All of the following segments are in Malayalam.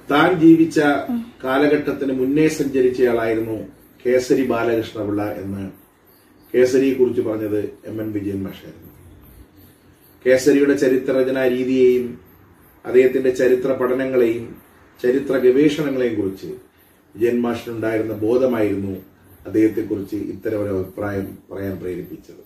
താൻ ജീവിച്ച കാലഘട്ടത്തിന് മുന്നേ സഞ്ചരിച്ചയാളായിരുന്നു കേസരി ബാലകൃഷ്ണപിള്ള എന്ന് കേസരിയെ കുറിച്ച് പറഞ്ഞത് എം എൻ വിജയൻ മാഷായിരുന്നു കേസരിയുടെ ചരിത്രരചനാ രീതിയെയും അദ്ദേഹത്തിന്റെ ചരിത്ര പഠനങ്ങളെയും ചരിത്ര ഗവേഷണങ്ങളെയും കുറിച്ച് വിജയൻ മാഷിനുണ്ടായിരുന്ന ബോധമായിരുന്നു അദ്ദേഹത്തെക്കുറിച്ച് ഇത്തരം ഒരു അഭിപ്രായം പറയാൻ പ്രേരിപ്പിച്ചത്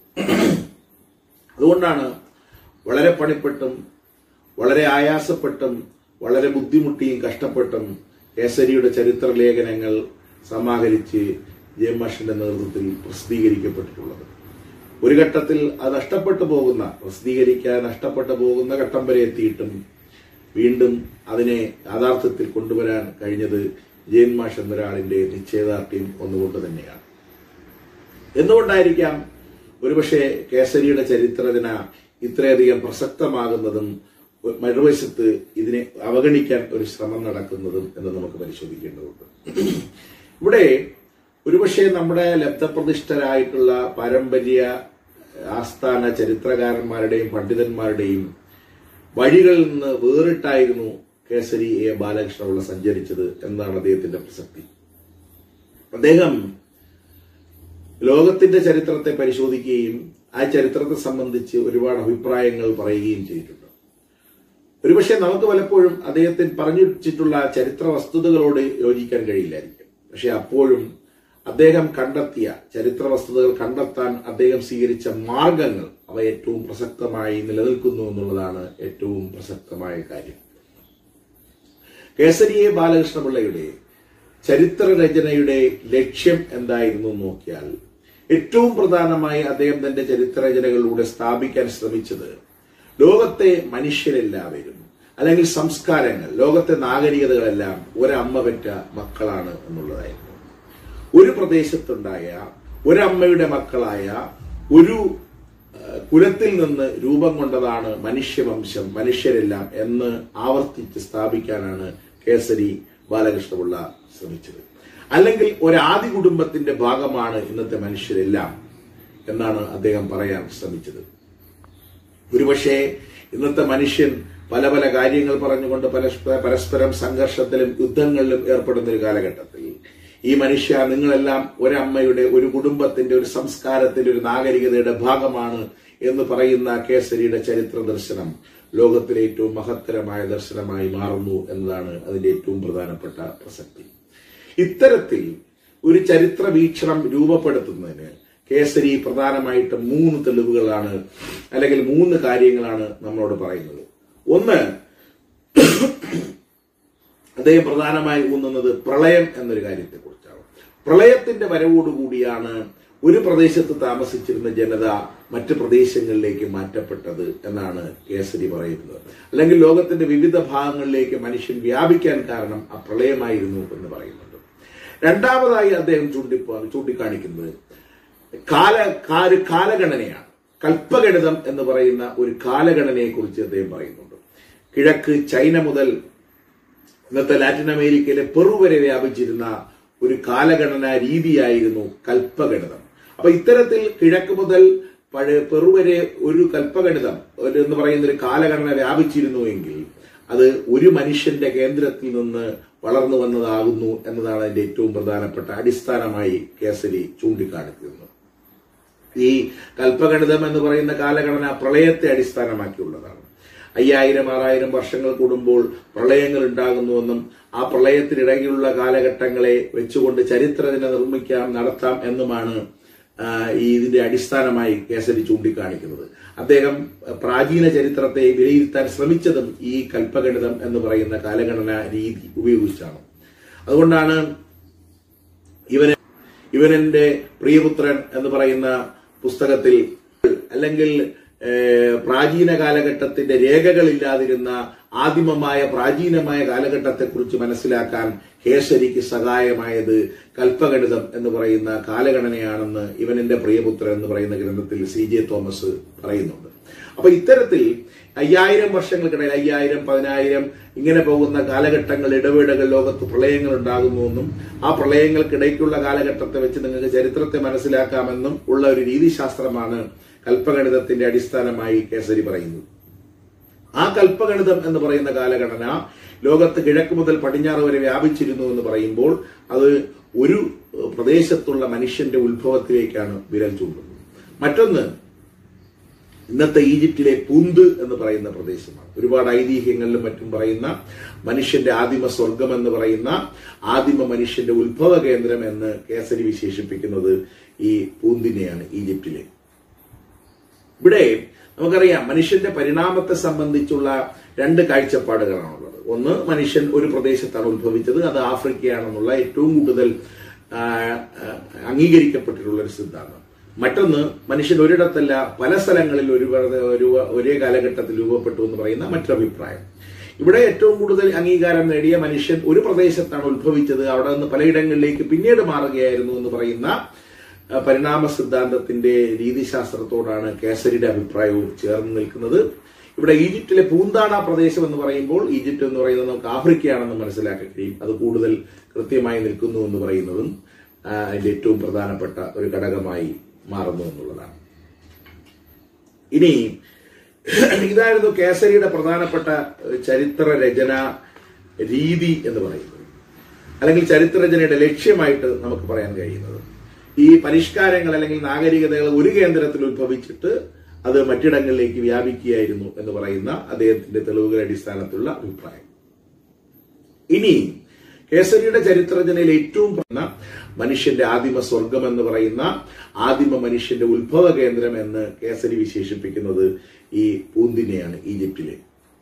അതുകൊണ്ടാണ് വളരെ പണിപ്പെട്ടും വളരെ ആയാസപ്പെട്ടും വളരെ ബുദ്ധിമുട്ടിയും കഷ്ടപ്പെട്ടും കേസരിയുടെ ചരിത്ര ലേഖനങ്ങൾ സമാഹരിച്ച് ജയമാഷിന്റെ നേതൃത്വത്തിൽ പ്രസിദ്ധീകരിക്കപ്പെട്ടിട്ടുള്ളത് ഒരു ഘട്ടത്തിൽ അത് നഷ്ടപ്പെട്ടു പോകുന്ന പ്രസിദ്ധീകരിക്കാൻ നഷ്ടപ്പെട്ടു പോകുന്ന ഘട്ടം വരെ എത്തിയിട്ടും വീണ്ടും അതിനെ യാഥാർത്ഥ്യത്തിൽ കൊണ്ടുവരാൻ കഴിഞ്ഞത് ജയൻ മാഷ് എന്നൊരാളിന്റെ നിശ്ചയദാർഢ്യം ഒന്നുകൊണ്ട് തന്നെയാണ് എന്തുകൊണ്ടായിരിക്കാം ഒരുപക്ഷെ കേസരിയുടെ ചരിത്രരചന ഇത്രയധികം പ്രസക്തമാകുന്നതും മറുവശത്ത് ഇതിനെ അവഗണിക്കാൻ ഒരു ശ്രമം നടക്കുന്നതും എന്ന് നമുക്ക് പരിശോധിക്കേണ്ടതുണ്ട് ഇവിടെ ഒരുപക്ഷെ നമ്മുടെ ലബ്ധപ്രതിഷ്ഠരായിട്ടുള്ള പാരമ്പര്യ ആസ്ഥാന ചരിത്രകാരന്മാരുടെയും പണ്ഡിതന്മാരുടെയും വഴികളിൽ നിന്ന് വേറിട്ടായിരുന്നു കേസരി എ ബാലകൃഷ്ണപിള്ള സഞ്ചരിച്ചത് എന്നാണ് അദ്ദേഹത്തിന്റെ പ്രസക്തി അദ്ദേഹം ലോകത്തിന്റെ ചരിത്രത്തെ പരിശോധിക്കുകയും ആ ചരിത്രത്തെ സംബന്ധിച്ച് ഒരുപാട് അഭിപ്രായങ്ങൾ പറയുകയും ചെയ്തിട്ടുണ്ട് ഒരുപക്ഷെ നമുക്ക് പലപ്പോഴും അദ്ദേഹത്തിന് പറഞ്ഞു വെച്ചിട്ടുള്ള ചരിത്ര വസ്തുതകളോട് യോജിക്കാൻ കഴിയില്ലായിരിക്കും പക്ഷെ അപ്പോഴും അദ്ദേഹം കണ്ടെത്തിയ ചരിത്ര വസ്തുതകൾ കണ്ടെത്താൻ അദ്ദേഹം സ്വീകരിച്ച മാർഗങ്ങൾ അവ ഏറ്റവും പ്രസക്തമായി നിലനിൽക്കുന്നു എന്നുള്ളതാണ് ഏറ്റവും പ്രസക്തമായ കാര്യം കേസരിയെ ബാലകൃഷ്ണപിള്ളയുടെ ചരിത്ര രചനയുടെ ലക്ഷ്യം എന്തായിരുന്നു എന്ന് നോക്കിയാൽ ഏറ്റവും പ്രധാനമായി അദ്ദേഹം തന്റെ ചരിത്രരചനകളിലൂടെ സ്ഥാപിക്കാൻ ശ്രമിച്ചത് ലോകത്തെ മനുഷ്യരെല്ലാവരും അല്ലെങ്കിൽ സംസ്കാരങ്ങൾ ലോകത്തെ നാഗരികതകളെല്ലാം ഒരമ്മ പെറ്റ മക്കളാണ് എന്നുള്ളതായിരുന്നു ഒരു പ്രദേശത്തുണ്ടായ ഒരമ്മയുടെ മക്കളായ ഒരു ഏഹ്, കുലത്തിൽ നിന്ന് രൂപം കൊണ്ടതാണ് മനുഷ്യവംശം മനുഷ്യരെല്ലാം എന്ന് ആവർത്തിച്ച് സ്ഥാപിക്കാനാണ് കേസരി ബാലകൃഷ്ണപിള്ള ശ്രമിച്ചത് അല്ലെങ്കിൽ ഒരാദി കുടുംബത്തിന്റെ ഭാഗമാണ് ഇന്നത്തെ മനുഷ്യരെല്ലാം എന്നാണ് അദ്ദേഹം പറയാൻ ശ്രമിച്ചത് ഒരുപക്ഷെ ഇന്നത്തെ മനുഷ്യൻ പല പല കാര്യങ്ങൾ പറഞ്ഞുകൊണ്ട് പരസ്പ- പരസ്പരം സംഘർഷത്തിലും യുദ്ധങ്ങളിലും ഏർപ്പെടുന്ന ഒരു കാലഘട്ടത്തിൽ ഈ മനുഷ്യ നിങ്ങളെല്ലാം ഒരമ്മയുടെ ഒരു കുടുംബത്തിന്റെ ഒരു സംസ്കാരത്തിന്റെ ഒരു നാഗരികതയുടെ ഭാഗമാണ് എന്ന് പറയുന്ന കേസരിയുടെ ചരിത്ര ദർശനം ലോകത്തിലെ ഏറ്റവും മഹത്തരമായ ദർശനമായി മാറുന്നു എന്നതാണ് അതിന്റെ ഏറ്റവും പ്രധാനപ്പെട്ട പ്രസക്തി ഇത്തരത്തിൽ ഒരു ചരിത്ര വീക്ഷണം രൂപപ്പെടുത്തുന്നതിന് കേസരി പ്രധാനമായിട്ടും മൂന്ന് തെളിവുകളാണ് അല്ലെങ്കിൽ മൂന്ന് കാര്യങ്ങളാണ് നമ്മളോട് പറയുന്നത് ഒന്ന് അദ്ദേഹം പ്രധാനമായി ഊന്നുന്നത് പ്രളയം എന്നൊരു കാര്യത്തെക്കുറിച്ചാണ് പ്രളയത്തിന്റെ വരവോടുകൂടിയാണ് ഒരു പ്രദേശത്ത് താമസിച്ചിരുന്ന ജനത മറ്റ് പ്രദേശങ്ങളിലേക്ക് മാറ്റപ്പെട്ടത് എന്നാണ് കേസരി പറയുന്നത് അല്ലെങ്കിൽ ലോകത്തിന്റെ വിവിധ ഭാഗങ്ങളിലേക്ക് മനുഷ്യൻ വ്യാപിക്കാൻ കാരണം ആ പ്രളയമായിരുന്നു എന്ന് പറയുന്നുണ്ട് രണ്ടാമതായി അദ്ദേഹം ചൂണ്ടി ചൂണ്ടിക്കാണിക്കുന്നത് കാല കാ- ഒരു കാലഗണനയാണ് കൽപ്പഗണിതം എന്ന് പറയുന്ന ഒരു കാലഗണനയെ കുറിച്ച് അദ്ദേഹം പറയുന്നുണ്ട് കിഴക്ക് ചൈന മുതൽ ഇന്നത്തെ ലാറ്റിൻ അമേരിക്കയിലെ പെറു വരെ വ്യാപിച്ചിരുന്ന ഒരു കാലഗണനാ രീതിയായിരുന്നു കൽപ്പഗണിതം അപ്പൊ ഇത്തരത്തിൽ കിഴക്ക് മുതൽ പഴയ പെറു വരെ ഒരു കൽപ്പഗണിതം ഒരു എന്ന് പറയുന്ന ഒരു കാലഗണന വ്യാപിച്ചിരുന്നുവെങ്കിൽ അത് ഒരു മനുഷ്യന്റെ കേന്ദ്രത്തിൽ നിന്ന് വളർന്നു വന്നതാകുന്നു എന്നതാണ് അതിന്റെ ഏറ്റവും പ്രധാനപ്പെട്ട അടിസ്ഥാനമായി കേസരി ചൂണ്ടിക്കാണിക്കുന്നത് ഈ കൽപ്പഗണിതം എന്ന് പറയുന്ന കാലഘടന പ്രളയത്തെ അടിസ്ഥാനമാക്കിയുള്ളതാണ് അയ്യായിരം ആറായിരം വർഷങ്ങൾ കൂടുമ്പോൾ പ്രളയങ്ങൾ ഉണ്ടാകുന്നുവെന്നും ആ പ്രളയത്തിനിടയിലുള്ള കാലഘട്ടങ്ങളെ വെച്ചുകൊണ്ട് ചരിത്രത്തിനെ നിർമ്മിക്കാം നടത്താം എന്നുമാണ് ആ, ഈ ഇതിന്റെ അടിസ്ഥാനമായി കേസരി ചൂണ്ടിക്കാണിക്കുന്നത് അദ്ദേഹം പ്രാചീന ചരിത്രത്തെ വിലയിരുത്താൻ ശ്രമിച്ചതും ഈ കൽപ്പഗണിതം എന്ന് പറയുന്ന കാലഗണന രീതി ഉപയോഗിച്ചാണ് അതുകൊണ്ടാണ് ഇവന് ഇവനെന്റെ പ്രിയപുത്രൻ എന്ന് പറയുന്ന പുസ്തകത്തിൽ അല്ലെങ്കിൽ ഏഹ്, പ്രാചീന കാലഘട്ടത്തിന്റെ രേഖകളില്ലാതിരുന്ന ആദിമമായ പ്രാചീനമായ കാലഘട്ടത്തെക്കുറിച്ച് മനസ്സിലാക്കാൻ കേസരിക്ക് സഹായമായത് കൽപ്പഗണിതം എന്ന് പറയുന്ന കാലഗണനയാണെന്ന് ഇവനെന്റെ പ്രിയപുത്രൻ എന്ന് പറയുന്ന ഗ്രന്ഥത്തിൽ സി ജെ തോമസ് പറയുന്നുണ്ട് അപ്പൊ ഇത്തരത്തിൽ അയ്യായിരം വർഷങ്ങൾക്കിടയിൽ അയ്യായിരം പതിനായിരം ഇങ്ങനെ പോകുന്ന കാലഘട്ടങ്ങൾ ഇടവേളകൾ ലോകത്ത് പ്രളയങ്ങൾ ഉണ്ടാകുന്നുവെന്നും ആ പ്രളയങ്ങൾക്കിടയ്ക്കുള്ള കാലഘട്ടത്തെ വെച്ച് നിങ്ങൾക്ക് ചരിത്രത്തെ മനസ്സിലാക്കാമെന്നും ഉള്ള ഒരു രീതിശാസ്ത്രമാണ് കൽപ്പഗണിതത്തിന്റെ അടിസ്ഥാനമായി കേസരി പറയുന്നത് ആ കൽപ്പഗണിതം എന്ന് പറയുന്ന കാലഘടന ലോകത്ത് കിഴക്ക് മുതൽ പടിഞ്ഞാറ് വരെ വ്യാപിച്ചിരുന്നു എന്ന് പറയുമ്പോൾ അത് ഒരു പ്രദേശത്തുള്ള മനുഷ്യന്റെ ഉത്ഭവത്തിലേക്കാണ് വിരൽ ചൂണ്ടുന്നത് മറ്റൊന്ന് ഇന്നത്തെ ഈജിപ്തിലെ പുന്ത് എന്ന് പറയുന്ന പ്രദേശമാണ് ഒരുപാട് ഐതിഹ്യങ്ങളിലും മറ്റും പറയുന്ന മനുഷ്യന്റെ ആദിമ സ്വർഗം എന്ന് പറയുന്ന ആദിമ മനുഷ്യന്റെ ഉത്ഭവ കേന്ദ്രം എന്ന് കേസരി വിശേഷിപ്പിക്കുന്നത് ഈ പൂന്തിനെയാണ് ഈജിപ്തിലെ ഇവിടെ നമുക്കറിയാം മനുഷ്യന്റെ പരിണാമത്തെ സംബന്ധിച്ചുള്ള രണ്ട് കാഴ്ചപ്പാടുകളാണുള്ളത് ഒന്ന് മനുഷ്യൻ ഒരു പ്രദേശത്താണ് ഉത്ഭവിച്ചത് അത് ആഫ്രിക്കയാണെന്നുള്ള ഏറ്റവും കൂടുതൽ ആ, ആ, അംഗീകരിക്കപ്പെട്ടിട്ടുള്ള ഒരു സിദ്ധാന്തം മറ്റൊന്ന് മനുഷ്യൻ ഒരിടത്തല്ല പല സ്ഥലങ്ങളിൽ ഒരു ഒരു ഒരേ കാലഘട്ടത്തിൽ രൂപപ്പെട്ടു എന്ന് പറയുന്ന മറ്റൊരു അഭിപ്രായം ഇവിടെ ഏറ്റവും കൂടുതൽ അംഗീകാരം നേടിയ മനുഷ്യൻ ഒരു പ്രദേശത്താണ് ഉത്ഭവിച്ചത് അവിടെ നിന്ന് പലയിടങ്ങളിലേക്ക് പിന്നീട് മാറുകയായിരുന്നു എന്ന് പറയുന്ന ആ, പരിണാമ സിദ്ധാന്തത്തിന്റെ രീതിശാസ്ത്രത്തോടാണ് കേസരിയുടെ അഭിപ്രായവും ചേർന്ന് നിൽക്കുന്നത് ഇവിടെ ഈജിപ്തിലെ പൂന്താണ പ്രദേശം എന്ന് പറയുമ്പോൾ ഈജിപ്ത് എന്ന് പറയുന്നത് നമുക്ക് ആഫ്രിക്കയാണെന്ന് മനസ്സിലാക്കാൻ കഴിയും അത് കൂടുതൽ കൃത്യമായി നിൽക്കുന്നു എന്ന് പറയുന്നതും ആ, അതിന്റെ ഏറ്റവും പ്രധാനപ്പെട്ട ഒരു ഘടകമായി മാറുന്നു എന്നുള്ളതാണ് ഇനി ഇതായിരുന്നു കേസരിയുടെ പ്രധാനപ്പെട്ട ഏഹ്, ചരിത്ര രചന രീതി എന്ന് പറയുന്നത് അല്ലെങ്കിൽ ചരിത്രരചനയുടെ ലക്ഷ്യമായിട്ട് നമുക്ക് പറയാൻ കഴിയുന്നത് ഈ പരിഷ്കാരങ്ങൾ അല്ലെങ്കിൽ നാഗരികതകൾ ഒരു കേന്ദ്രത്തിൽ ഉത്ഭവിച്ചിട്ട് അത് മറ്റിടങ്ങളിലേക്ക് വ്യാപിക്കുകയായിരുന്നു എന്ന് പറയുന്ന അദ്ദേഹത്തിന്റെ തെളിവുകളുടെ അടിസ്ഥാനത്തിലുള്ള അഭിപ്രായം ഇനി കേസരിയുടെ ചരിത്രരചനയിൽ ഏറ്റവും പറഞ്ഞ മനുഷ്യന്റെ ആദിമ സ്വർഗം എന്ന് പറയുന്ന ആദിമ മനുഷ്യന്റെ ഉത്ഭവ കേന്ദ്രം എന്ന് കേസരി വിശേഷിപ്പിക്കുന്നത് ഈ പൂന്തിനെയാണ് ഈജിപ്തിലെ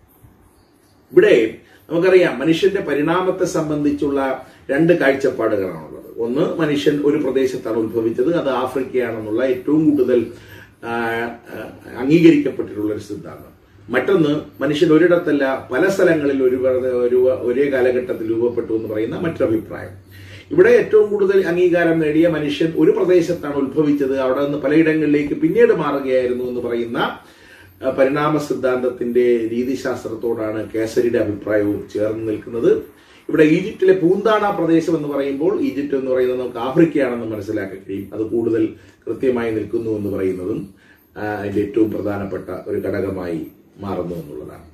ഇവിടെ നമുക്കറിയാം മനുഷ്യന്റെ പരിണാമത്തെ സംബന്ധിച്ചുള്ള രണ്ട് കാഴ്ചപ്പാടുകളാണുള്ളത് ഒന്ന് മനുഷ്യൻ ഒരു പ്രദേശത്താണ് ഉത്ഭവിച്ചത് അത് ആഫ്രിക്കയാണെന്നുള്ള ഏറ്റവും കൂടുതൽ ആ, ആ, അംഗീകരിക്കപ്പെട്ടിട്ടുള്ള ഒരു സിദ്ധാന്തം മറ്റൊന്ന് മനുഷ്യൻ ഒരിടത്തല്ല പല സ്ഥലങ്ങളിൽ ഒരു ഒരു ഒരേ കാലഘട്ടത്തിൽ രൂപപ്പെട്ടു എന്ന് പറയുന്ന മറ്റൊരു അഭിപ്രായം ഇവിടെ ഏറ്റവും കൂടുതൽ അംഗീകാരം നേടിയ മനുഷ്യൻ ഒരു പ്രദേശത്താണ് ഉത്ഭവിച്ചത് അവിടെ നിന്ന് പലയിടങ്ങളിലേക്ക് പിന്നീട് മാറുകയായിരുന്നു എന്ന് പറയുന്ന ആ, പരിണാമ സിദ്ധാന്തത്തിന്റെ രീതിശാസ്ത്രത്തോടാണ് കേസരിയുടെ അഭിപ്രായവും ചേർന്ന് നിൽക്കുന്നത് ഇവിടെ ഈജിപ്തിലെ പൂന്താണ പ്രദേശം എന്ന് പറയുമ്പോൾ ഈജിപ്ത് എന്ന് പറയുന്നത് നമുക്ക് ആഫ്രിക്കയാണെന്ന് മനസ്സിലാക്കാൻ കഴിയും അത് കൂടുതൽ കൃത്യമായി നിൽക്കുന്നു എന്ന് പറയുന്നതും ആ, അതിന്റെ ഏറ്റവും പ്രധാനപ്പെട്ട ഒരു ഘടകമായി മാറുന്നു എന്നുള്ളതാണ്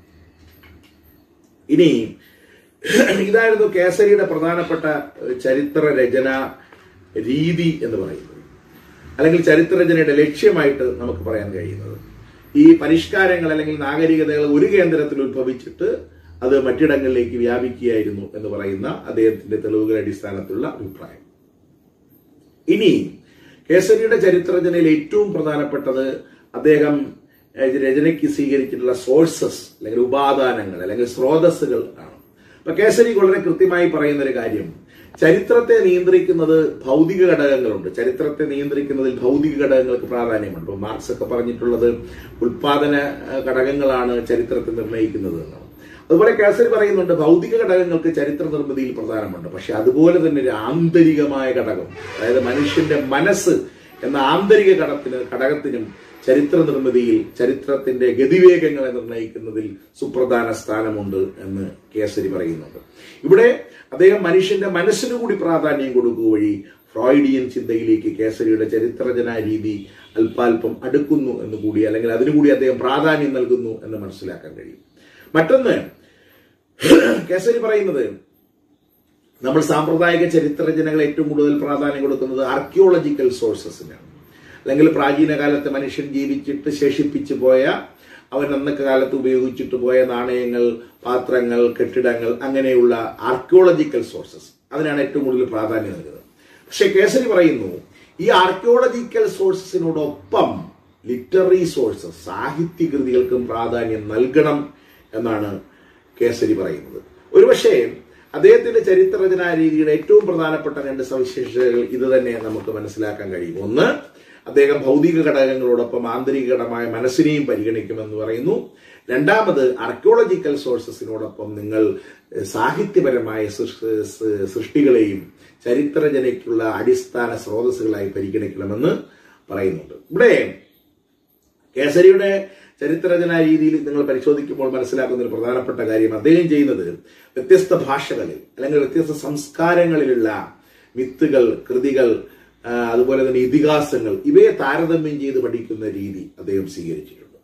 ഇനി ഇതായിരുന്നു കേസരിയുടെ പ്രധാനപ്പെട്ട ഏഹ്, ചരിത്ര രചന രീതി എന്ന് പറയുന്നത് അല്ലെങ്കിൽ ചരിത്രരചനയുടെ ലക്ഷ്യമായിട്ട് നമുക്ക് പറയാൻ കഴിയുന്നത് ഈ പരിഷ്കാരങ്ങൾ അല്ലെങ്കിൽ നാഗരികതകൾ ഒരു കേന്ദ്രത്തിൽ ഉത്ഭവിച്ചിട്ട് അത് മറ്റിടങ്ങളിലേക്ക് വ്യാപിക്കുകയായിരുന്നു എന്ന് പറയുന്ന അദ്ദേഹത്തിന്റെ തെളിവുകളുടെ അടിസ്ഥാനത്തിലുള്ള അഭിപ്രായം ഇനി കേസരിയുടെ ചരിത്രരചനയിൽ ഏറ്റവും പ്രധാനപ്പെട്ടത് അദ്ദേഹം ഏഹ്, രചനയ്ക്ക് സ്വീകരിച്ചിട്ടുള്ള സോഴ്സസ് അല്ലെങ്കിൽ ഉപാദാനങ്ങൾ അല്ലെങ്കിൽ സ്രോതസ്സുകൾ ആണ് അപ്പൊ കേസരി വളരെ കൃത്യമായി പറയുന്ന ഒരു കാര്യം ചരിത്രത്തെ നിയന്ത്രിക്കുന്നത് ഭൗതിക ഘടകങ്ങളുണ്ട് ചരിത്രത്തെ നിയന്ത്രിക്കുന്നതിൽ ഭൗതിക ഘടകങ്ങൾക്ക് പ്രാധാന്യമുണ്ട് ഇപ്പൊ മാർക്സ് ഒക്കെ പറഞ്ഞിട്ടുള്ളത് ഉൽപാദന ഏഹ്, ഘടകങ്ങളാണ് ചരിത്രത്തെ നിർണ്ണയിക്കുന്നത് എന്നാണ് അതുപോലെ കേസരി പറയുന്നുണ്ട് ഭൗതിക ഘടകങ്ങൾക്ക് ചരിത്ര നിർമ്മിതിയിൽ പ്രധാനമുണ്ട് പക്ഷെ അതുപോലെ തന്നെ ഒരു ആന്തരികമായ ഘടകം അതായത് മനുഷ്യന്റെ മനസ്സ് എന്ന ആന്തരിക ഘടകത്തിന് ഘടകത്തിനും ചരിത്ര നിർമ്മിതിയിൽ ചരിത്രത്തിന്റെ ഗതിവേഗങ്ങളെ നിർണ്ണയിക്കുന്നതിൽ സുപ്രധാന സ്ഥാനമുണ്ട് എന്ന് കേസരി പറയുന്നുണ്ട് ഇവിടെ അദ്ദേഹം മനുഷ്യന്റെ മനസ്സിനു കൂടി പ്രാധാന്യം കൊടുക്കുക വഴി ഫ്രോയിഡിയൻ ചിന്തയിലേക്ക് കേസരിയുടെ ചരിത്രരചനാ രീതി അല്പാൽപം അടുക്കുന്നു എന്ന് കൂടി അല്ലെങ്കിൽ അതിനുകൂടി അദ്ദേഹം പ്രാധാന്യം നൽകുന്നു എന്ന് മനസ്സിലാക്കാൻ കഴിയും മറ്റൊന്ന് കേസരി പറയുന്നത് നമ്മൾ സാമ്പ്രദായിക ചരിത്രരചനകൾ ഏറ്റവും കൂടുതൽ പ്രാധാന്യം കൊടുക്കുന്നത് ആർക്കിയോളജിക്കൽ സോഴ്സസിനാണ് അല്ലെങ്കിൽ പ്രാചീന കാലത്ത് മനുഷ്യൻ ജീവിച്ചിട്ട് ശേഷിപ്പിച്ചു പോയ അവൻ അന്നത്തെ കാലത്ത് ഉപയോഗിച്ചിട്ട് പോയ നാണയങ്ങൾ പാത്രങ്ങൾ കെട്ടിടങ്ങൾ അങ്ങനെയുള്ള ആർക്കിയോളജിക്കൽ സോഴ്സസ് അതിനാണ് ഏറ്റവും കൂടുതൽ പ്രാധാന്യം നൽകുന്നത് പക്ഷെ കേസരി പറയുന്നു ഈ ആർക്കിയോളജിക്കൽ സോഴ്സസിനോടൊപ്പം ലിറ്റററി സോഴ്സസ് സാഹിത്യകൃതികൾക്കും പ്രാധാന്യം നൽകണം എന്നാണ് കേസരി പറയുന്നത് ഒരുപക്ഷെ അദ്ദേഹത്തിന്റെ ചരിത്രരചനാ രീതിയുടെ ഏറ്റവും പ്രധാനപ്പെട്ട രണ്ട് സവിശേഷതകൾ ഇത് തന്നെ നമുക്ക് മനസ്സിലാക്കാൻ കഴിയും ഒന്ന് അദ്ദേഹം ഭൗതിക ഘടകങ്ങളോടൊപ്പം ആന്തരിക ഘടകമായ മനസ്സിനെയും പരിഗണിക്കുമെന്ന് പറയുന്നു രണ്ടാമത് ആർക്കിയോളജിക്കൽ സോഴ്സസിനോടൊപ്പം നിങ്ങൾ എഹ്, സാഹിത്യപരമായ സൃഷ്- സ് സൃഷ്ടികളെയും ചരിത്രരചനയ്ക്കുള്ള അടിസ്ഥാന സ്രോതസ്സുകളായി പരിഗണിക്കണമെന്ന് പറയുന്നുണ്ട് ഇവിടെ കേസരിയുടെ ചരിത്രരചനാ രീതിയിൽ നിങ്ങൾ പരിശോധിക്കുമ്പോൾ മനസ്സിലാക്കുന്ന ഒരു പ്രധാനപ്പെട്ട കാര്യം അദ്ദേഹം ചെയ്യുന്നത് വ്യത്യസ്ത ഭാഷകളിൽ അല്ലെങ്കിൽ വ്യത്യസ്ത സംസ്കാരങ്ങളിലുള്ള മിത്തുകൾ കൃതികൾ ആ, അതുപോലെ തന്നെ ഇതിഹാസങ്ങൾ ഇവയെ താരതമ്യം ചെയ്ത് പഠിക്കുന്ന രീതി അദ്ദേഹം സ്വീകരിച്ചിട്ടുണ്ട്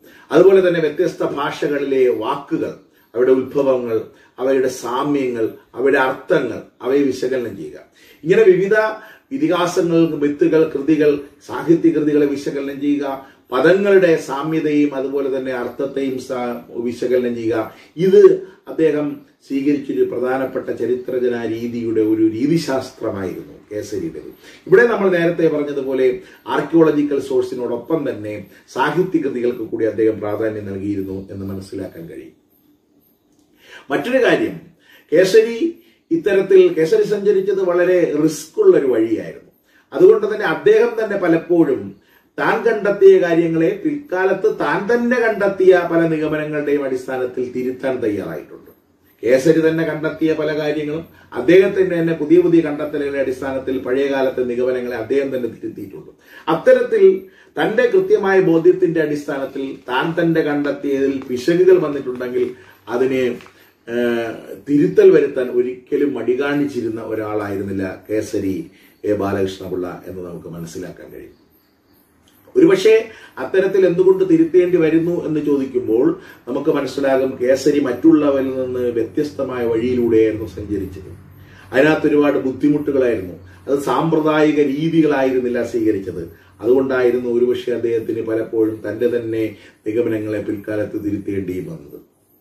അതുപോലെ തന്നെ വ്യത്യസ്ത ഭാഷകളിലെ വാക്കുകൾ അവയുടെ ഉത്ഭവങ്ങൾ അവയുടെ സാമ്യങ്ങൾ അവയുടെ അർത്ഥങ്ങൾ അവയെ വിശകലനം ചെയ്യുക ഇങ്ങനെ വിവിധ ഇതിഹാസങ്ങൾ മിത്തുകൾ കൃതികൾ സാഹിത്യ കൃതികളെ വിശകലനം ചെയ്യുക പദങ്ങളുടെ സാമ്യതയും അതുപോലെ തന്നെ അർത്ഥത്തെയും സാ- വിശകലനം ചെയ്യുക ഇത് അദ്ദേഹം സ്വീകരിച്ചൊരു പ്രധാനപ്പെട്ട ചരിത്രജന രീതിയുടെ ഒരു രീതിശാസ്ത്രമായിരുന്നു കേസരിയുടേത് ഇവിടെ നമ്മൾ നേരത്തെ പറഞ്ഞതുപോലെ ആർക്കിയോളജിക്കൽ സോഴ്സിനോടൊപ്പം തന്നെ സാഹിത്യ കൃതികൾക്ക് കൂടി അദ്ദേഹം പ്രാധാന്യം നൽകിയിരുന്നു എന്ന് മനസ്സിലാക്കാൻ കഴിയും മറ്റൊരു കാര്യം കേസരി ഇത്തരത്തിൽ കേസരി സഞ്ചരിച്ചത് വളരെ റിസ്ക് ഉള്ള ഒരു വഴിയായിരുന്നു അതുകൊണ്ട് തന്നെ അദ്ദേഹം തന്നെ പലപ്പോഴും താൻ കണ്ടെത്തിയ കാര്യങ്ങളെ പിൽക്കാലത്ത് താൻ തന്നെ കണ്ടെത്തിയ പല നിഗമനങ്ങളുടെയും അടിസ്ഥാനത്തിൽ തിരുത്താൻ തയ്യാറായിട്ടുണ്ട് കേസരി തന്നെ കണ്ടെത്തിയ പല കാര്യങ്ങളും അദ്ദേഹത്തിന്റെ തന്നെ പുതിയ പുതിയ കണ്ടെത്തലുകളുടെ അടിസ്ഥാനത്തിൽ പഴയ കാലത്തെ നിഗമനങ്ങളെ അദ്ദേഹം തന്നെ തിരുത്തിയിട്ടുണ്ട് അത്തരത്തിൽ തന്റെ കൃത്യമായ ബോധ്യത്തിന്റെ അടിസ്ഥാനത്തിൽ താൻ തന്നെ കണ്ടെത്തിയതിൽ പിശകുകൾ വന്നിട്ടുണ്ടെങ്കിൽ അതിനെ ഏഹ്, തിരുത്തൽ വരുത്താൻ ഒരിക്കലും മടികാണിച്ചിരുന്ന ഒരാളായിരുന്നില്ല കേസരി എ ബാലകൃഷ്ണപിള്ള എന്ന് നമുക്ക് മനസ്സിലാക്കാൻ കഴിയും ഒരുപക്ഷെ അത്തരത്തിൽ എന്തുകൊണ്ട് തിരുത്തേണ്ടി വരുന്നു എന്ന് ചോദിക്കുമ്പോൾ നമുക്ക് മനസ്സിലാകും കേസരി മറ്റുള്ളവരിൽ നിന്ന് വ്യത്യസ്തമായ വഴിയിലൂടെയായിരുന്നു സഞ്ചരിച്ചത് അതിനകത്ത് ഒരുപാട് ബുദ്ധിമുട്ടുകളായിരുന്നു അത് സാമ്പ്രദായിക രീതികളായിരുന്നില്ല സ്വീകരിച്ചത് അതുകൊണ്ടായിരുന്നു ഒരുപക്ഷെ അദ്ദേഹത്തിന് പലപ്പോഴും തന്റെ തന്നെ നിഗമനങ്ങളെ പിൽക്കാലത്ത് തിരുത്തേണ്ടിയും വന്നത്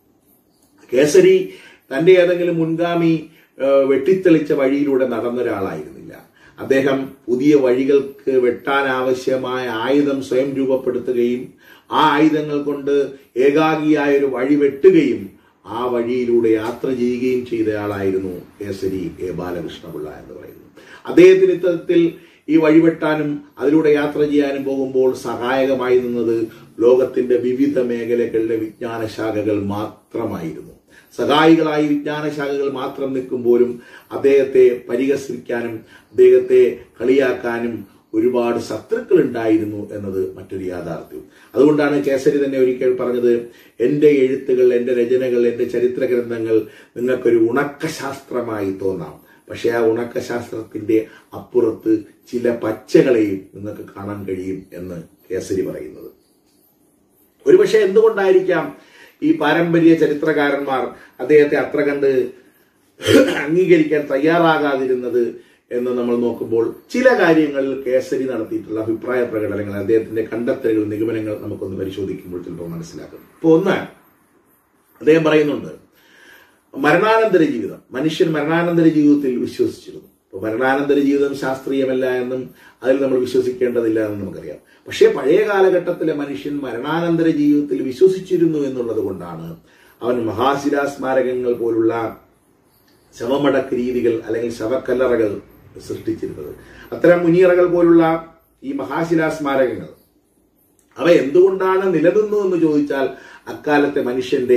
കേസരി തന്റെ ഏതെങ്കിലും മുൻഗാമി ആ, വെട്ടിത്തെളിച്ച വഴിയിലൂടെ നടന്ന ഒരാളായിരുന്നില്ല അദ്ദേഹം പുതിയ വഴികൾക്ക് വെട്ടാൻ ആവശ്യമായ ആയുധം സ്വയം രൂപപ്പെടുത്തുകയും ആ ആയുധങ്ങൾ കൊണ്ട് ഏകാഗിയായ ഒരു വഴി വെട്ടുകയും ആ വഴിയിലൂടെ യാത്ര ചെയ്യുകയും ചെയ്തയാളായിരുന്നു കേസരി എ ബാലകൃഷ്ണപിള്ള എന്ന് പറയുന്നത് അദ്ദേഹത്തിന് ഇത്തരത്തിൽ ഈ വഴിവെട്ടാനും അതിലൂടെ യാത്ര ചെയ്യാനും പോകുമ്പോൾ സഹായകമായി നിന്നത് ലോകത്തിന്റെ വിവിധ മേഖലകളിലെ വിജ്ഞാന ശാഖകൾ മാത്രമായിരുന്നു സഹായികളായി വിജ്ഞാന ശാഖകൾ മാത്രം നിൽക്കുമ്പോഴും അദ്ദേഹത്തെ പരിഹസിക്കാനും അദ്ദേഹത്തെ കളിയാക്കാനും ഒരുപാട് ശത്രുക്കൾ ഉണ്ടായിരുന്നു എന്നത് മറ്റൊരു യാഥാർത്ഥ്യം അതുകൊണ്ടാണ് കേസരി തന്നെ ഒരിക്കൽ പറഞ്ഞത് എന്റെ എഴുത്തുകൾ എന്റെ രചനകൾ എന്റെ ചരിത്ര ഗ്രന്ഥങ്ങൾ നിങ്ങൾക്കൊരു ഉണക്കശാസ്ത്രമായി തോന്നാം പക്ഷെ ആ ഉണക്കശാസ്ത്രത്തിന്റെ അപ്പുറത്ത് ചില പച്ചകളെയും നിങ്ങൾക്ക് കാണാൻ കഴിയും എന്ന് കേസരി പറയുന്നത് ഒരുപക്ഷെ എന്തുകൊണ്ടായിരിക്കാം ഈ പാരമ്പര്യ ചരിത്രകാരന്മാർ അദ്ദേഹത്തെ അത്ര കണ്ട് അംഗീകരിക്കാൻ തയ്യാറാകാതിരുന്നത് എന്ന് നമ്മൾ നോക്കുമ്പോൾ ചില കാര്യങ്ങളിൽ കേസരി നടത്തിയിട്ടുള്ള അഭിപ്രായ പ്രകടനങ്ങൾ അദ്ദേഹത്തിന്റെ കണ്ടെത്തലുകൾ നിഗമനങ്ങൾ നമുക്കൊന്ന് പരിശോധിക്കുമ്പോൾ ചിലപ്പോൾ മനസ്സിലാക്കും ഇപ്പൊ ഒന്ന് അദ്ദേഹം പറയുന്നുണ്ട് മരണാനന്തര ജീവിതം മനുഷ്യൻ മരണാനന്തര ജീവിതത്തിൽ വിശ്വസിച്ചിരുന്നു അപ്പൊ മരണാനന്തര ജീവിതം ശാസ്ത്രീയമല്ല എന്നും അതിൽ നമ്മൾ വിശ്വസിക്കേണ്ടതില്ല എന്നും നമുക്കറിയാം പക്ഷേ പഴയ കാലഘട്ടത്തിലെ മനുഷ്യൻ മരണാനന്തര ജീവിതത്തിൽ വിശ്വസിച്ചിരുന്നു എന്നുള്ളത് കൊണ്ടാണ് അവൻ മഹാശിലാ സ്മാരകങ്ങൾ പോലുള്ള ശവമടക്ക് രീതികൾ അല്ലെങ്കിൽ ശവക്കല്ലറകൾ സൃഷ്ടിച്ചിരുന്നത് അത്തരം മുനിയറകൾ പോലുള്ള ഈ മഹാശിലാ സ്മാരകങ്ങൾ അവ എന്തുകൊണ്ടാണ് നിലനിന്നു എന്ന് ചോദിച്ചാൽ അക്കാലത്തെ മനുഷ്യന്റെ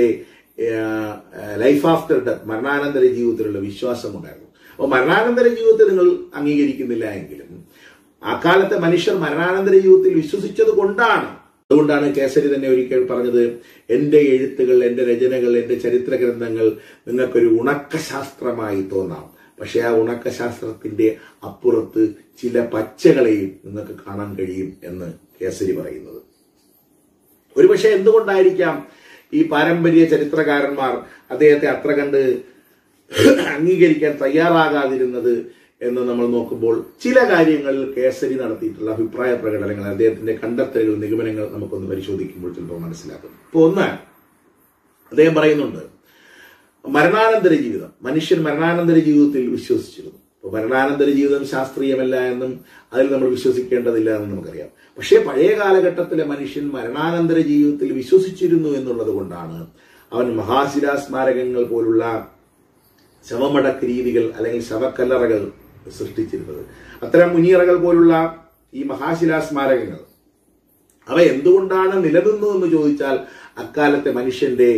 ലൈഫ് ആഫ്റ്റർ ഡെത്ത് മരണാനന്തര ജീവിതത്തിലുള്ള വിശ്വാസം ഉണ്ടായിരുന്നു അപ്പോൾ മരണാനന്തര ജീവിതത്തെ നിങ്ങൾ അംഗീകരിക്കുന്നില്ല എങ്കിലും അക്കാലത്തെ മനുഷ്യർ മരണാനന്തര ജീവിതത്തിൽ വിശ്വസിച്ചത് കൊണ്ടാണ് അതുകൊണ്ടാണ് കേസരി തന്നെ ഒരിക്കൽ പറഞ്ഞത് എന്റെ എഴുത്തുകൾ എന്റെ രചനകൾ എന്റെ ചരിത്ര ഗ്രന്ഥങ്ങൾ നിങ്ങൾക്കൊരു ഉണക്കശാസ്ത്രമായി തോന്നാം പക്ഷെ ആ ഉണക്കശാസ്ത്രത്തിന്റെ അപ്പുറത്ത് ചില പച്ചകളെയും നിങ്ങൾക്ക് കാണാൻ കഴിയും എന്ന് കേസരി പറയുന്നത് ഒരുപക്ഷെ എന്തുകൊണ്ടായിരിക്കാം ഈ പാരമ്പര്യ ചരിത്രകാരന്മാർ അദ്ദേഹത്തെ അത്ര കണ്ട് അംഗീകരിക്കാൻ തയ്യാറാകാതിരുന്നത് എന്ന് നമ്മൾ നോക്കുമ്പോൾ ചില കാര്യങ്ങളിൽ കേസരി നടത്തിയിട്ടുള്ള അഭിപ്രായ പ്രകടനങ്ങൾ അദ്ദേഹത്തിന്റെ കണ്ടെത്തലുകൾ നിഗമനങ്ങൾ നമുക്കൊന്ന് പരിശോധിക്കുമ്പോൾ ചിലപ്പോൾ മനസ്സിലാക്കും ഇപ്പൊ ഒന്ന് അദ്ദേഹം പറയുന്നുണ്ട് മരണാനന്തര ജീവിതം മനുഷ്യൻ മരണാനന്തര ജീവിതത്തിൽ വിശ്വസിച്ചിരുന്നു അപ്പൊ മരണാനന്തര ജീവിതം ശാസ്ത്രീയമല്ല എന്നും അതിൽ നമ്മൾ വിശ്വസിക്കേണ്ടതില്ല എന്നും നമുക്കറിയാം പക്ഷേ പഴയ കാലഘട്ടത്തിലെ മനുഷ്യൻ മരണാനന്തര ജീവിതത്തിൽ വിശ്വസിച്ചിരുന്നു എന്നുള്ളത് കൊണ്ടാണ് അവൻ മഹാശിലാ സ്മാരകങ്ങൾ പോലുള്ള ശവമടക്ക് രീതികൾ അല്ലെങ്കിൽ ശവക്കല്ലറകൾ സൃഷ്ടിച്ചിരുന്നത് അത്തരം മുനിയറകൾ പോലുള്ള ഈ മഹാശിലാ സ്മാരകങ്ങൾ അവ എന്തുകൊണ്ടാണ് നിലനിന്നു എന്ന് ചോദിച്ചാൽ അക്കാലത്തെ മനുഷ്യന്റെ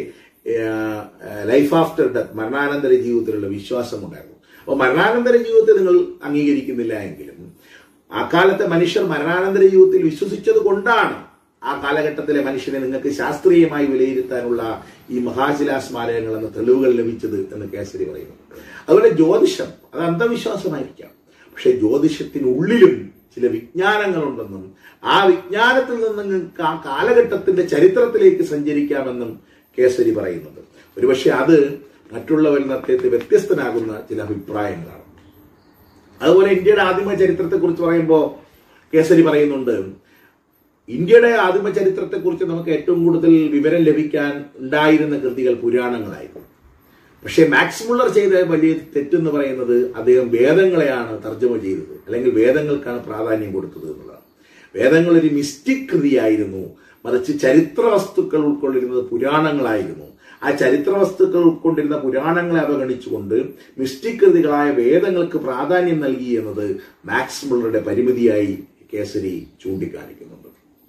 ലൈഫ് ആഫ്റ്റർ ഡെത്ത് മരണാനന്തര ജീവിതത്തിലുള്ള വിശ്വാസം ഉണ്ടായിരുന്നു അപ്പോൾ മരണാനന്തര ജീവിതത്തെ നിങ്ങൾ അംഗീകരിക്കുന്നില്ല എങ്കിലും അക്കാലത്തെ മനുഷ്യർ മരണാനന്തര ജീവിതത്തിൽ വിശ്വസിച്ചത് കൊണ്ടാണ് ആ കാലഘട്ടത്തിലെ മനുഷ്യനെ നിങ്ങൾക്ക് ശാസ്ത്രീയമായി വിലയിരുത്താനുള്ള ഈ മഹാശിലാ സ്മാരകങ്ങൾ എന്ന തെളിവുകൾ ലഭിച്ചത് എന്ന് കേസരി പറയുന്നു അതുപോലെ ജ്യോതിഷം അത് അന്ധവിശ്വാസമായിരിക്കാം പക്ഷെ ജ്യോതിഷത്തിനുള്ളിലും ചില വിജ്ഞാനങ്ങളുണ്ടെന്നും ആ വിജ്ഞാനത്തിൽ നിന്ന് നിങ്ങൾക്ക് ആ കാലഘട്ടത്തിന്റെ ചരിത്രത്തിലേക്ക് സഞ്ചരിക്കാമെന്നും കേസരി പറയുന്നുണ്ട് ഒരുപക്ഷെ അത് മറ്റുള്ളവരിൽ നിന്ന് അദ്ദേഹത്തെ വ്യത്യസ്തനാകുന്ന ചില അഭിപ്രായങ്ങളാണ് അതുപോലെ ഇന്ത്യയുടെ ആദിമ ചരിത്രത്തെക്കുറിച്ച് പറയുമ്പോൾ കേസരി പറയുന്നുണ്ട് ഇന്ത്യയുടെ ആദിമ ചരിത്രത്തെക്കുറിച്ച് നമുക്ക് ഏറ്റവും കൂടുതൽ വിവരം ലഭിക്കാൻ ഉണ്ടായിരുന്ന കൃതികൾ പുരാണങ്ങളായിരുന്നു പക്ഷേ മാക്സ് മുള്ളർ ചെയ്ത വലിയ തെറ്റെന്ന് പറയുന്നത് അദ്ദേഹം വേദങ്ങളെയാണ് തർജ്ജമ ചെയ്തത് അല്ലെങ്കിൽ വേദങ്ങൾക്കാണ് പ്രാധാന്യം കൊടുത്തത് എന്നുള്ളതാണ് വേദങ്ങൾ ഒരു മിസ്റ്റിക് കൃതിയായിരുന്നു മറിച്ച് ചരിത്ര വസ്തുക്കൾ ഉൾക്കൊണ്ടിരുന്നത് പുരാണങ്ങളായിരുന്നു ആ ചരിത്ര വസ്തുക്കൾ ഉൾക്കൊണ്ടിരുന്ന പുരാണങ്ങളെ അവഗണിച്ചുകൊണ്ട് മിസ്റ്റിക് കൃതികളായ വേദങ്ങൾക്ക് പ്രാധാന്യം നൽകി എന്നത് മാക്സ് മുള്ളറുടെ പരിമിതിയായി കേസരി ചൂണ്ടിക്കാണിക്കുന്നുണ്ട്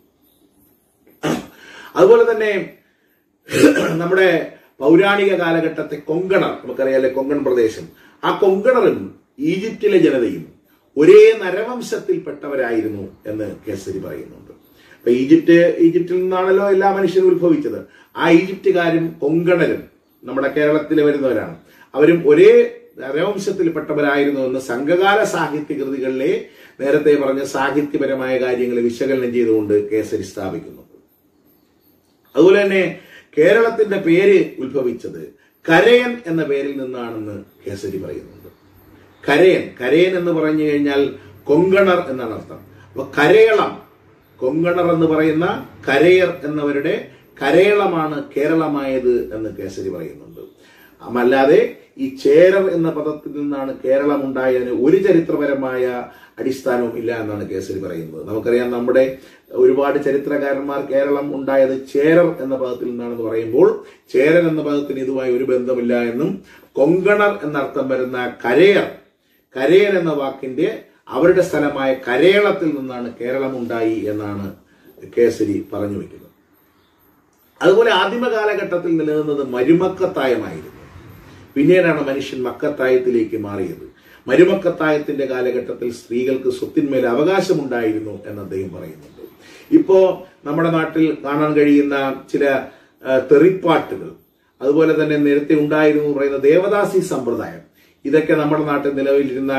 അതുപോലെ തന്നെ നമ്മുടെ പൗരാണിക കാലഘട്ടത്തെ കൊങ്കണർ നമുക്കറിയാലേ കൊങ്കൺ പ്രദേശം ആ കൊങ്കണറും ഈജിപ്തിലെ ജനതയും ഒരേ നരവംശത്തിൽപ്പെട്ടവരായിരുന്നു എന്ന് കേസരി പറയുന്നുണ്ട് അപ്പൊ ഈജിപ്റ്റ് ഈജിപ്തിൽ നിന്നാണല്ലോ എല്ലാ മനുഷ്യരും ഉത്ഭവിച്ചത് ആ ഈജിപ്തുകാരും കൊങ്കണരും നമ്മുടെ കേരളത്തിൽ വരുന്നവരാണ് അവരും ഒരേ നരവംശത്തിൽപ്പെട്ടവരായിരുന്നു എന്ന് സംഘകാല സാഹിത്യ കൃതികളിലെ നേരത്തെ പറഞ്ഞ സാഹിത്യപരമായ കാര്യങ്ങളെ വിശകലനം ചെയ്തുകൊണ്ട് കേസരി സ്ഥാപിക്കുന്നുണ്ട് അതുപോലെ തന്നെ കേരളത്തിന്റെ പേര് ഉത്ഭവിച്ചത് കരയൻ എന്ന പേരിൽ നിന്നാണെന്ന് കേസരി പറയുന്നുണ്ട് കരയൻ കരയൻ എന്ന് പറഞ്ഞു കഴിഞ്ഞാൽ കൊങ്കണർ എന്നാണ് അർത്ഥം അപ്പൊ കരയളം കൊങ്കണർ എന്ന് പറയുന്ന കരയർ എന്നവരുടെ കരയളമാണ് കേരളമായത് എന്ന് കേസരി പറയുന്നുണ്ട് അല്ലാതെ ഈ ചേരർ എന്ന പദത്തിൽ നിന്നാണ് കേരളം ഉണ്ടായതിന് ഒരു ചരിത്രപരമായ അടിസ്ഥാനവും ഇല്ല എന്നാണ് കേസരി പറയുന്നത് നമുക്കറിയാം നമ്മുടെ ഒരുപാട് ചരിത്രകാരന്മാർ കേരളം ഉണ്ടായത് ചേരർ എന്ന പദത്തിൽ നിന്നാണെന്ന് പറയുമ്പോൾ ചേരർ എന്ന പദത്തിന് ഇതുമായി ഒരു ബന്ധമില്ല എന്നും കൊങ്കണർ എന്നർത്ഥം വരുന്ന കരയർ കരയർ എന്ന വാക്കിന്റെ അവരുടെ സ്ഥലമായ കരേളത്തിൽ നിന്നാണ് കേരളം ഉണ്ടായി എന്നാണ് കേസരി പറഞ്ഞു വെക്കുന്നത് അതുപോലെ ആദിമ കാലഘട്ടത്തിൽ നിലനിന്നത് മരുമക്കത്തായമായിരുന്നു പിന്നീടാണ് മനുഷ്യൻ മക്കത്തായത്തിലേക്ക് മാറിയത് മരുമക്കത്തായത്തിന്റെ കാലഘട്ടത്തിൽ സ്ത്രീകൾക്ക് സ്വത്തിന്മേൽ അവകാശമുണ്ടായിരുന്നു എന്ന് അദ്ദേഹം പറയുന്നുണ്ട് ഇപ്പോ നമ്മുടെ നാട്ടിൽ കാണാൻ കഴിയുന്ന ചില ആ, തെറിപ്പാട്ടുകൾ അതുപോലെ തന്നെ നേരത്തെ ഉണ്ടായിരുന്നു എന്ന് പറയുന്ന ദേവദാസി സമ്പ്രദായം ഇതൊക്കെ നമ്മുടെ നാട്ടിൽ നിലവിലിരുന്ന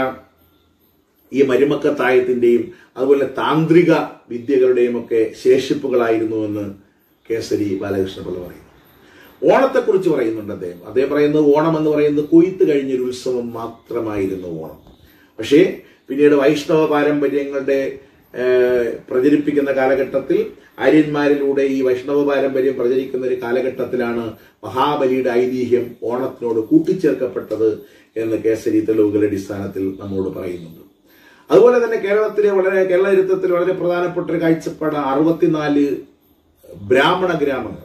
ഈ മരുമക്കത്തായത്തിന്റെയും അതുപോലെ താന്ത്രിക വിദ്യകളുടെയും ഒക്കെ ശേഷിപ്പുകളായിരുന്നു എന്ന് കേസരി ബാലകൃഷ്ണപിള്ള പറയുന്നു ഓണത്തെക്കുറിച്ച് പറയുന്നുണ്ട് അദ്ദേഹം അദ്ദേഹം പറയുന്നത് ഓണം എന്ന് പറയുന്നത് കൊയ്ത്ത് കഴിഞ്ഞൊരു ഉത്സവം മാത്രമായിരുന്നു ഓണം പക്ഷേ പിന്നീട് വൈഷ്ണവ പാരമ്പര്യങ്ങളുടെ ഏഹ്, പ്രചരിപ്പിക്കുന്ന കാലഘട്ടത്തിൽ ആര്യന്മാരിലൂടെ ഈ വൈഷ്ണവ പാരമ്പര്യം പ്രചരിക്കുന്ന ഒരു കാലഘട്ടത്തിലാണ് മഹാബലിയുടെ ഐതിഹ്യം ഓണത്തിനോട് കൂട്ടിച്ചേർക്കപ്പെട്ടത് എന്ന് കേസരി തെളിവുകളുടെ അടിസ്ഥാനത്തിൽ നമ്മോട് പറയുന്നുണ്ട് അതുപോലെ തന്നെ കേരളത്തിലെ വളരെ കേരള ചരിത്രത്തിൽ വളരെ പ്രധാനപ്പെട്ട ഒരു കാഴ്ചപ്പാട് അറുപത്തിനാല് ബ്രാഹ്മണ ഗ്രാമങ്ങൾ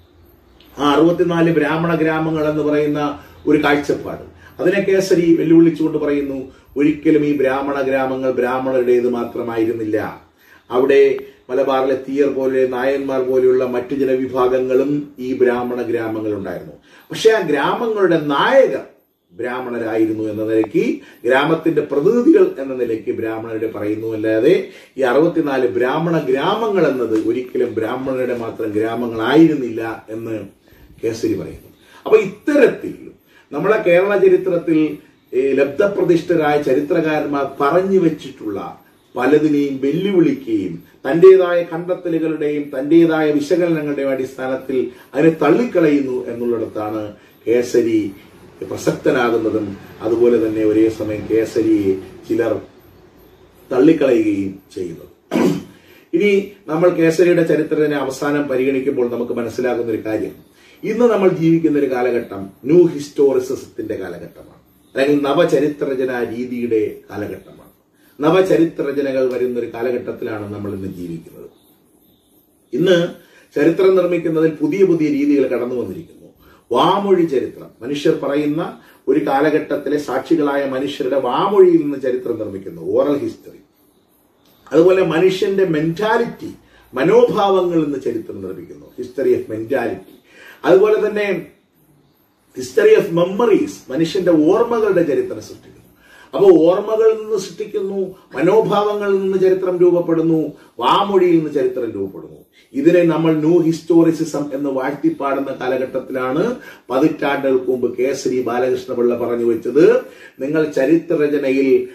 ആ അറുപത്തിനാല് ബ്രാഹ്മണ ഗ്രാമങ്ങൾ എന്ന് പറയുന്ന ഒരു കാഴ്ചപ്പാട് അതിനെ കേസരി വെല്ലുവിളിച്ചുകൊണ്ട് പറയുന്നു ഒരിക്കലും ഈ ബ്രാഹ്മണ ഗ്രാമങ്ങൾ ബ്രാഹ്മണരുടേത് മാത്രമായിരുന്നില്ല അവിടെ മലബാറിലെ തീയർ പോലെ നായന്മാർ പോലെയുള്ള മറ്റു ജനവിഭാഗങ്ങളും ഈ ബ്രാഹ്മണ ഗ്രാമങ്ങൾ ഉണ്ടായിരുന്നു പക്ഷെ ആ ഗ്രാമങ്ങളുടെ നായകർ ബ്രാഹ്മണരായിരുന്നു എന്ന നിലയ്ക്ക് ഗ്രാമത്തിന്റെ പ്രതിനിധികൾ എന്ന നിലയ്ക്ക് ബ്രാഹ്മണരുടെ പറയുന്നു അല്ലാതെ ഈ അറുപത്തിനാല് ബ്രാഹ്മണ ഗ്രാമങ്ങൾ എന്നത് ഒരിക്കലും ബ്രാഹ്മണരുടെ മാത്രം ഗ്രാമങ്ങളായിരുന്നില്ല എന്ന് കേസരി പറയുന്നു അപ്പൊ ഇത്തരത്തിൽ നമ്മുടെ കേരള ചരിത്രത്തിൽ ഏ, ലബ്ധപ്രതിഷ്ഠരായ ചരിത്രകാരന്മാർ പറഞ്ഞു വെച്ചിട്ടുള്ള പലതിനെയും വെല്ലുവിളിക്കുകയും തന്റേതായ കണ്ടെത്തലുകളുടെയും തന്റേതായ വിശകലനങ്ങളുടെയും അടിസ്ഥാനത്തിൽ അതിനെ തള്ളിക്കളയുന്നു എന്നുള്ളിടത്താണ് കേസരി പ്രസക്തനാകുന്നതും അതുപോലെ തന്നെ ഒരേ സമയം കേസരിയെ ചിലർ തള്ളിക്കളയുകയും ചെയ്യുന്നത് ഇനി നമ്മൾ കേസരിയുടെ ചരിത്രത്തിനെ അവസാനം പരിഗണിക്കുമ്പോൾ നമുക്ക് മനസ്സിലാകുന്ന ഒരു കാര്യം ഇന്ന് നമ്മൾ ജീവിക്കുന്ന ഒരു കാലഘട്ടം ന്യൂ ഹിസ്റ്റോറിസത്തിന്റെ കാലഘട്ടമാണ് അല്ലെങ്കിൽ നവചരിത്രരചന രീതിയുടെ കാലഘട്ടമാണ് നവചരിത്രരചനകൾ വരുന്ന ഒരു കാലഘട്ടത്തിലാണ് നമ്മൾ ഇന്ന് ജീവിക്കുന്നത് ഇന്ന് ചരിത്രം നിർമ്മിക്കുന്നതിൽ പുതിയ പുതിയ രീതികൾ കടന്നു വന്നിരിക്കുന്നു വാമൊഴി ചരിത്രം മനുഷ്യർ പറയുന്ന ഒരു കാലഘട്ടത്തിലെ സാക്ഷികളായ മനുഷ്യരുടെ വാമൊഴിയിൽ നിന്ന് ചരിത്രം നിർമ്മിക്കുന്നു ഓറൽ ഹിസ്റ്ററി അതുപോലെ മനുഷ്യന്റെ മെന്റാലിറ്റി മനോഭാവങ്ങൾ എന്ന് ചരിത്രം നിർമ്മിക്കുന്നു ഹിസ്റ്ററി ഓഫ് മെന്റാലിറ്റി അതുപോലെ തന്നെ ഹിസ്റ്ററി ഓഫ് മെമ്മറീസ് മനുഷ്യന്റെ ഓർമ്മകളുടെ ചരിത്രം സൃഷ്ടിക്കുന്നു അപ്പോൾ ഓർമ്മകളിൽ നിന്ന് സൃഷ്ടിക്കുന്നു മനോഭാവങ്ങളിൽ നിന്ന് ചരിത്രം രൂപപ്പെടുന്നു വാമൊഴിയിൽ നിന്ന് ചരിത്രം രൂപപ്പെടുന്നു ഇതിനെ നമ്മൾ ന്യൂ ഹിസ്റ്റോറിസിസം എന്ന് വാഴ്ത്തിപ്പാടുന്ന കാലഘട്ടത്തിലാണ് പതിറ്റാണ്ടുകൾക്ക് മുമ്പ് കേസരി ബാലകൃഷ്ണപിള്ള പറഞ്ഞു വെച്ചത് നിങ്ങൾ ചരിത്രരചനയിൽ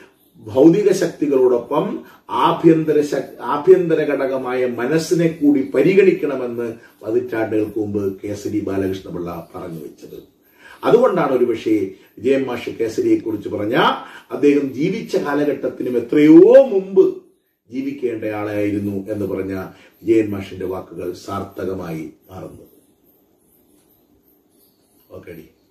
ഭൗതിക ശക്തികളോടൊപ്പം ആഭ്യന്തര ശക്- ആഭ്യന്തര ഘടകമായ മനസ്സിനെ കൂടി പരിഗണിക്കണമെന്ന് പതിറ്റാണ്ടുകൾക്ക് മുമ്പ് കേസരി ബാലകൃഷ്ണപിള്ള പറഞ്ഞു വെച്ചത് അതുകൊണ്ടാണ് ഒരുപക്ഷെ വിജയൻ മാഷ് കേസരിയെ കുറിച്ച് പറഞ്ഞ അദ്ദേഹം ജീവിച്ച കാലഘട്ടത്തിനും എത്രയോ മുമ്പ് ജീവിക്കേണ്ട ആളായിരുന്നു എന്ന് പറഞ്ഞ വിജയൻ മാഷിന്റെ വാക്കുകൾ സാർത്ഥകമായി മാറുന്നത് ഓക്കെ